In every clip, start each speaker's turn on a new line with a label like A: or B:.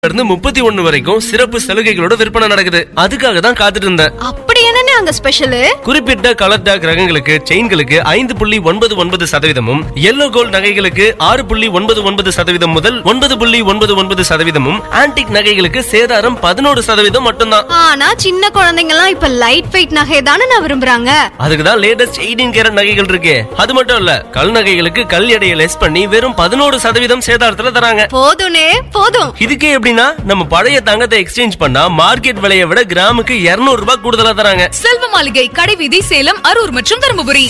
A: இருந்து முப்பத்தி ஒண்ணு வரைக்கும் சிறப்பு சலுகைகளோட விற்பனை நடக்குது அதுக்காக தான் காத்துட்டு இருந்தேன்
B: அப்படி என்னன்னு அங்க ஸ்பெஷல்
A: குறிப்பிட்ட கலர் டாக் ரகங்களுக்கு செயின்களுக்கு ஐந்து புள்ளி ஒன்பது ஒன்பது சதவீதமும் எல்லோ கோல்ட் நகைகளுக்கு ஆறு புள்ளி ஒன்பது ஒன்பது சதவீதம் முதல் ஒன்பது புள்ளி ஒன்பது ஒன்பது சதவீதமும் ஆன்டிக் நகைகளுக்கு சேதாரம் பதினோரு சதவீதம் மட்டும்தான்
B: ஆனா சின்ன குழந்தைங்க எல்லாம் இப்ப லைட் வெயிட் நகை தானே நான் விரும்புறாங்க
A: அதுக்கு தான் லேட்டஸ்ட் எயிட்டீன் கேரட் நகைகள் இருக்கு அது மட்டும் இல்ல கல் நகைகளுக்கு கல் எடையை லெஸ் பண்ணி வெறும் பதினோரு சதவீதம் சேதாரத்துல தராங்க
B: போதும்னே போதும்
A: இதுக்கே எப்படின்னா நம்ம பழைய தங்கத்தை எக்ஸ்சேஞ்ச் பண்ணா மார்க்கெட் விலையை விட கிராமுக்கு 200 ரூபாய் கூடுதலா தராங்க
C: செல்வ மாளிகை கடைவீதி சேலம் அரூர் மற்றும் Dharmapuri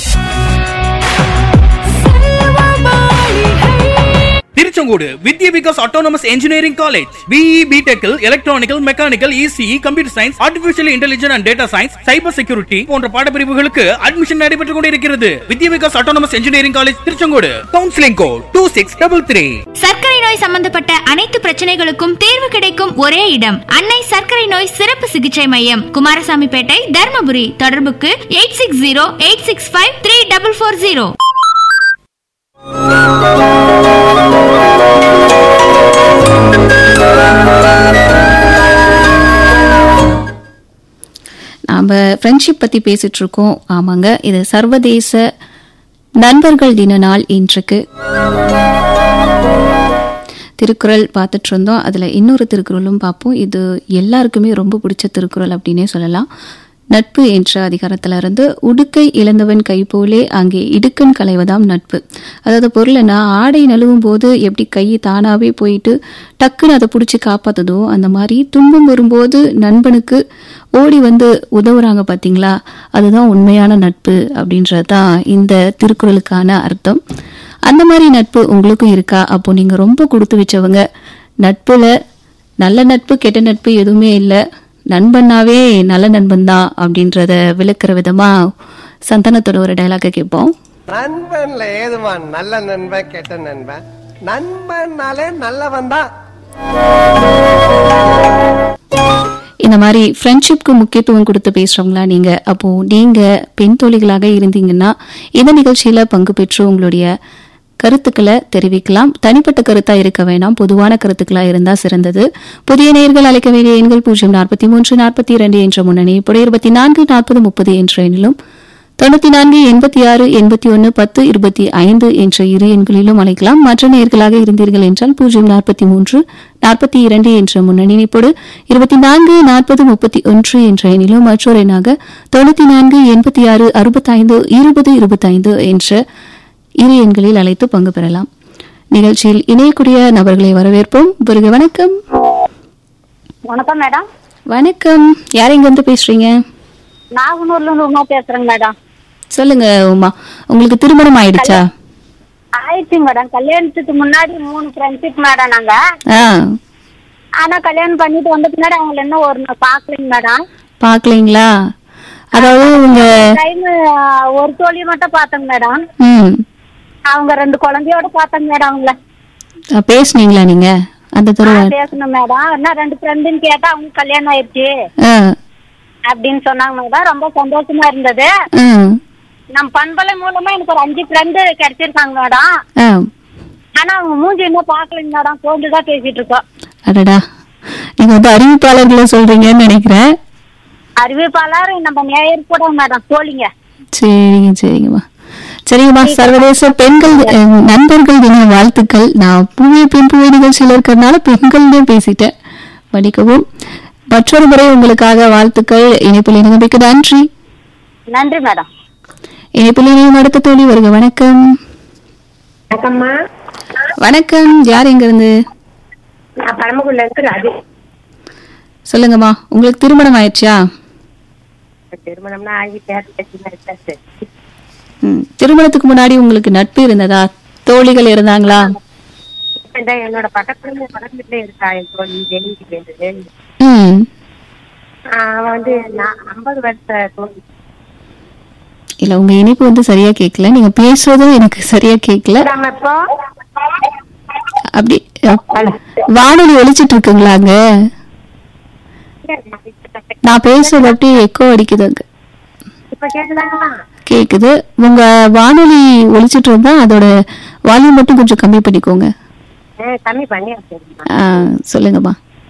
D: Tiruchengode Vidya Vikas autonomous engineering college BE பிடெக்கில் electronical mechanical ECE computer science artificial intelligence and data science cyber security போன்ற பாடப்பிரிவுகளுக்கு அட்மிஷன் நடைபெற்றுக் கொண்டிருக்கிறது Vidya Vikas autonomous engineering college Tiruchengode counselling code two six double three
E: சர்க்கரை நோய் சம்பந்தப்பட்ட அனைத்து பிரச்சனைகளுக்கும் தீர்வு கிடைக்கும் ஒரே இடம் அன்னை சர்க்கரை நோய் சிறப்பு சிகிச்சை மையம் குமாரசாமிப்பேட்டை தர்மபுரி தொடர்புக்கு eight six zero eight six five three double four zero
F: நாம் ஃப்ரெண்ட்ஷிப் பற்றி பேசிட்டு இருக்கோம் ஆமாங்க இது சர்வதேச நண்பர்கள் தின நாள் இன்றைக்கு திருக்குறள் பார்த்துட்டு இருந்தோம் அதில் இன்னொரு திருக்குறளும் பார்ப்போம் இது எல்லாருக்குமே ரொம்ப பிடிச்ச திருக்குறள் அப்படின்னே சொல்லலாம் நட்பு என்ற அதிகாரத்துல இருந்து உடுக்கை இழந்தவன் கை போலே அங்கே இடுக்கன் களைவதாம் நட்பு அதாவது பொருளைனா ஆடை நழுவும் போது எப்படி கை தானாவே போயிட்டு டக்குன்னு அதை பிடிச்சி காப்பாத்துதோ அந்த மாதிரி துன்பம் வரும்போது நண்பனுக்கு ஓடி வந்து உதவுறாங்க பாத்தீங்களா அதுதான் உண்மையான நட்பு அப்படின்றது தான் இந்த திருக்குறளுக்கான அர்த்தம் அந்த மாதிரி நட்பு உங்களுக்கும் இருக்கா அப்போ நீங்க ரொம்ப கொடுத்து வச்சவங்க நட்புல நல்ல நட்பு கெட்ட நட்பு எதுவுமே இல்லை நண்பனாவே நல்ல நண்பன் தான் அப்படின்றத விளக்குற விதமா சந்தனத்தோட ஒரு டைலாக கேட்போம்
G: நண்பன்ல ஏதுமா நல்ல நண்பன் கெட்ட நண்பன் நண்பன்னாலே நல்லவன் தான்
F: இந்த மாதிரி ஃப்ரெண்ட்ஷிப்க்கு முக்கியத்துவம் கொடுத்து பேசுறவங்களா நீங்க அப்போ நீங்க பெண் தோழிகளாக இருந்தீங்கன்னா இந்த நிகழ்ச்சியில பங்கு பெற்று உங்களுடைய கருத்துக்களை தெரிவிக்கலாம் தனிப்பட்ட கருத்தா இருக்க வேணாம் பொதுவான கருத்துக்களா இருந்தா சிறந்தது புதிய நேயர்கள் அழைக்க வேண்டிய எண்கள் பூஜ்ஜியம் நாற்பத்தி மூன்று நாற்பத்தி இரண்டு என்ற முன்னணி இப்போ இருபத்தி நான்கு நாற்பது முப்பது என்ற எண்ணிலும் தொண்ணூத்தி நான்கு எண்பத்தி ஆறு எண்பத்தி ஒன்று பத்து இருபத்தி ஐந்து என்ற இரு எண்களிலும் அழைக்கலாம் மற்ற நேர்களாக இருந்தீர்கள் என்றால் பூஜ்ஜியம் நாற்பத்தி மூன்று நாற்பத்தி இரண்டு என்ற முன்னணி இணைப்போடு இருபத்தி நான்கு நாற்பது முப்பத்தி ஒன்று என்ற எண்ணிலும் மற்றொரு எண்ணாக தொண்ணூத்தி நான்கு எண்பத்தி ஆறு அறுபத்தைந்து இருபது இருபத்தைந்து என்ற இரு எண்களில் அழைத்து பங்கு பெறலாம் நிகழ்ச்சியில் இணையக்கூடிய நபர்களை வரவேற்போம் பிறகு வணக்கம்
H: வணக்கம் மேடம்
F: வணக்கம் யார் எங்க இருந்து பேசுறீங்க
H: நாகனூர்ல இருந்து உமா பேசுறேங்க மேடம்
F: சொல்லுங்க உமா உங்களுக்கு திருமணம் ஆயிடுச்சா
H: ஆயிடுச்சு மேடம் கல்யாணத்துக்கு முன்னாடி மூணு ஃப்ரெண்ட்ஷிப் மேடம் நாங்க
F: ஆ
H: ஆனா கல்யாணம் பண்ணிட்டு வந்த பின்னாடி அவங்கள இன்னும் ஒரு நாள் பாக்கலைங்க மேடம்
F: பாக்கலீங்களா அதாவது உங்க
H: டைம் ஒரு தோழி மட்டும் பார்த்தேங்க மேடம்
F: ம்
H: அவங்க ரெண்டு குழந்தையோட பார்த்தேங்க மேடம் அவங்கள
F: அஹ், பேசுனீங்களா நீங்க அந்த
H: ஆ,
F: தடவை
H: பேசணும் மேடம் என்ன ரெண்டு ஃப்ரெண்டுன்னு கேட்டா அவங்க கல்யாணம் ஆயிடுச்சு
F: ஆ
H: அப்படின்னு சொன்னாங்க மேடம் ரொம்ப சந்தோஷமா இருந்தது
F: ஆ
H: நம்ம பண்பலை மூலமா எனக்கு ஒரு அஞ்சு ஃப்ரெண்டு கிடைச்சிருக்காங்க மேடம்
F: ஆ
H: ஆனா அவங்க மூஞ்சி இன்னும் பாக்கலைங்க மேடம் போன்ல தான் பேசிட்டு இருக்கோம்
F: அடடா நீங்க வந்து அறிவிப்பாளர்களை சொல்றீங்கன்னு நினைக்கிறேன்
H: அறிவிப்பாளர் நம்ம நேயர் கூட மேடம் தோழிங்க
F: சரிங்க சரிங்கம்மா சரிங்கம்மா சர்வதேச பெண்கள் அஹ், நண்பர்கள் தின வாழ்த்துக்கள் நான் பூவே பெண் பூவே நிகழ்ச்சியில் இருக்கிறதுனால பெண்கள்னே பேசிட்டேன் மன்னிக்கவும் மற்றொரு முறை உங்களுக்காக வாழ்த்துக்கள் இணைப்பில் இணைந்தமைக்கு நன்றி
H: நன்றி மேடம்
F: இணைப்பில் இணையும் அடுத்த தோழி வருக வணக்கம்
H: வணக்கம்மா
F: வணக்கம் யார் எங்க இருந்து
H: நான் பரமக்குடில இருந்து ராஜி
F: சொல்லுங்கம்மா உங்களுக்கு திருமணம் ஆயிடுச்சா
H: திருமணம்னா ஆகி பேச
F: ம், திருமணத்துக்கு முன்னாடி உங்களுக்கு நட்பு இருந்ததா தோழிகள் இருந்தாங்களா
H: என்னோட பக்கத்துல பக்கத்து வீட்டுல இருக்கா என் தோழி ஜெனிக்கு பேசுது
F: ம்
H: அவன் வந்து நான் ஐம்பது வருஷ தோழி
F: இல்ல உங்க இணைப்பு வந்து சரியா கேட்கல நீங்க பேசுறதும் எனக்கு சரியா கேட்கல
H: நம்ம இப்போ
F: அப்படி அஹ், வானொலி ஒலிச்சிட்டு இருக்குங்களா அங்க நான் பேசுறது அப்படியே எக்கோ அடிக்குது அங்க
H: இப்ப கேக்குதாங்களா
F: கேக்குது உங்க வானொலி ஒலிச்சிட்டு இருந்தா அதோட வால்யூம் மட்டும் கொஞ்சம் கம்மி பண்ணிக்கோங்க
H: கம்மி பண்ணி வச்சிருக்கேன்
F: ஆ, சொல்லுங்கம்மா